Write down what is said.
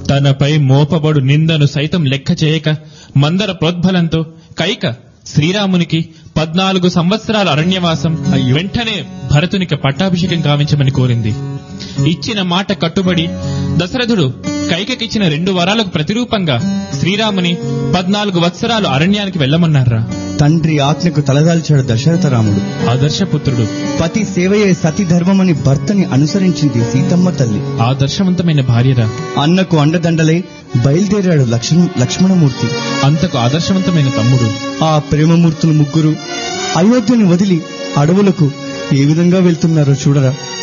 తనపై మోపబడు నిందను సైతం లెక్క చేయక మందర ప్రోద్బలంతో కైక శ్రీరామునికి పద్నాలుగు సంవత్సరాల అరణ్యవాసం వెంటనే భరతునికి పట్టాభిషేకం కావించమని కోరింది ఇచ్చిన మాట కట్టుబడి దశరథుడు కైకకిచ్చిన రెండు వరాలకు ప్రతిరూపంగా శ్రీరాముని పద్నాలుగు వత్సరాలు అరణ్యానికి వెళ్ళమన్నారా తండ్రి ఆజ్ఞకు తలదాల్చాడు దశరథ రాముడు ఆదర్శపుత్రుడు పతి సేవయే సతి ధర్మమని భర్తని అనుసరించింది సీతమ్మ తల్లి ఆదర్శవంతమైన భార్యరా అన్నకు అండదండలై బయలుదేరాడు లక్ష్మణ లక్ష్మణమూర్తి అంతకు ఆదర్శవంతమైన తమ్ముడు ఆ ప్రేమమూర్తులు ముగ్గురు అయోధ్యని వదిలి అడవులకు ఏ విధంగా వెళ్తున్నారో చూడరా